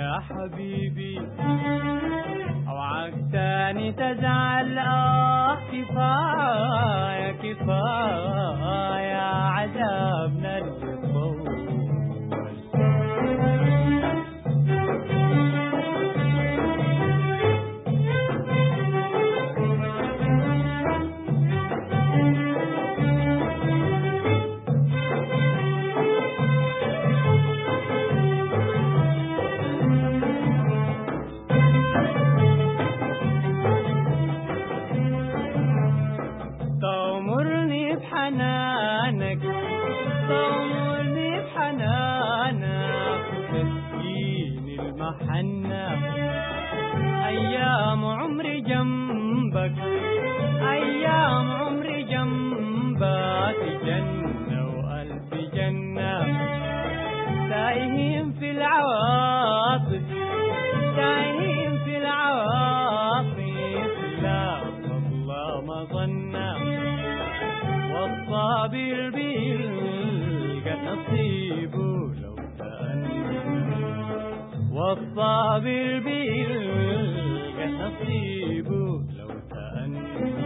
يا حبيبي اوعك تاني تزعل اه كفاية كفاية عذابنا اللي طول تأمرني بحنانك تأمرني بحنانك تسكيني المحنة أيام عمري جنبك أيام عمري جنبك جنة وألف جنة تايهين في العواطف تايهين في العواطف لا والله ما ظنا والصابر بيلقى نصيبه لو تأنى والصابر بيلقى نصيبه لو تأنى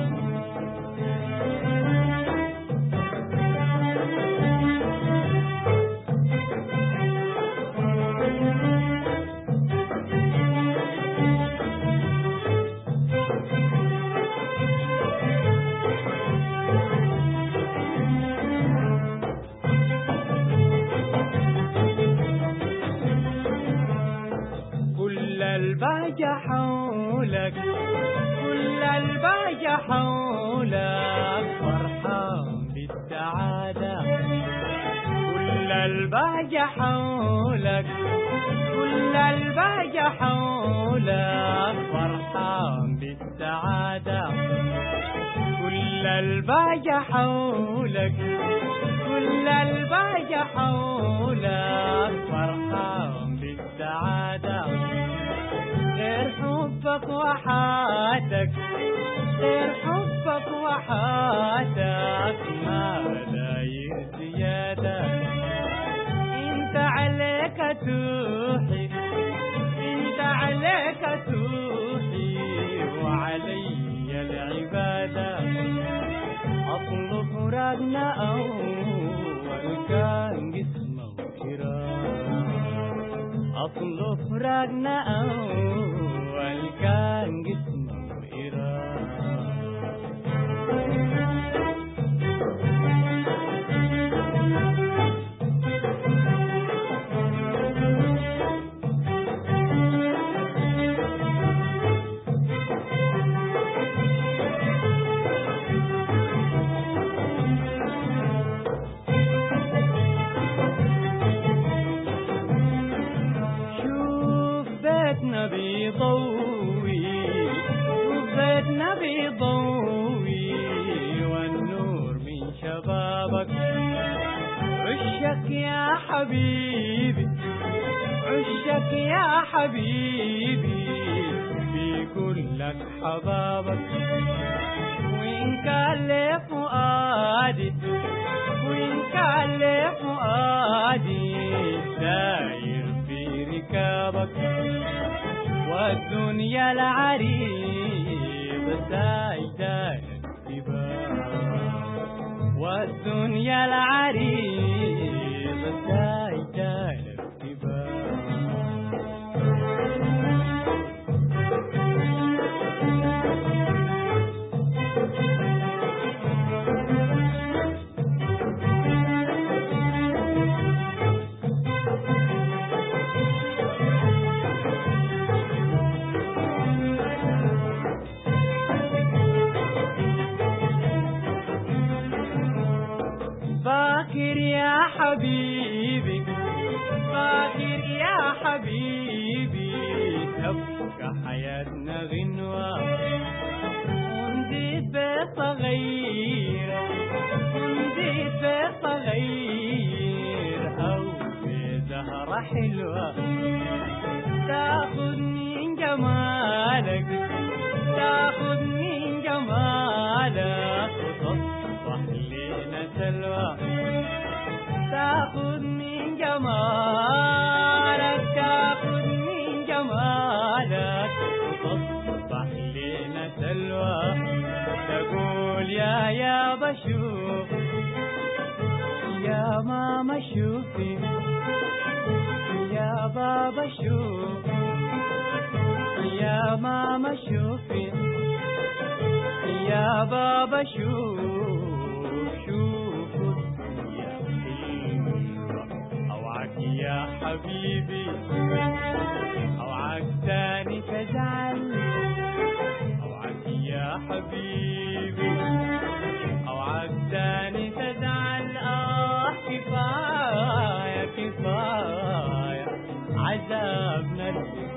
كل البهجة حولك كل البهجة حولك فرحان بالسعادة كل البهجة حولك كل البهجة حولك فرحان بالسعادة كل البهجة حولك كل البهجة حولك فرحان بالسعادة غير حبك وحاتك غير حبك وحاتك ما داير زيادة انت عليك توحي انت عليك توحي وعلي العبادة أطلب فراقنا أول كان قسمه كرام أطلب فراقنا أول كان قسمه إرام شوف بيتنا بيضوي شوف بيتنا بيضوي والنور من شبابك عشك يا حبيبي عشك يا حبيبي بيقول لك حبابك وإن كان لي فؤادي وإن كان لي فؤادي داير في ركابك والدنيا العريض ساجدة السباق والدنيا العريض ساجدة السباق فاكر يا حبيبي فاكر يا حبيبي تبقى حياتنا غنوة ونزيد بصغير ونزيد بصغير أو بزهرة حلوة تاخد من جمالك تاخد من جمالك وتصبح لنا سلوى تاخد من جمالك تاخد من شوف يا ماما شوفي يا بابا شوف يا ماما شوفي يا بابا شوف شوف الدنيا حلوة اوعك يا حبيبي اوعك تاني تزعل اوعك يا حبيبي اوعك تاني تزعل اه كفايه كفايه عذابنا اللي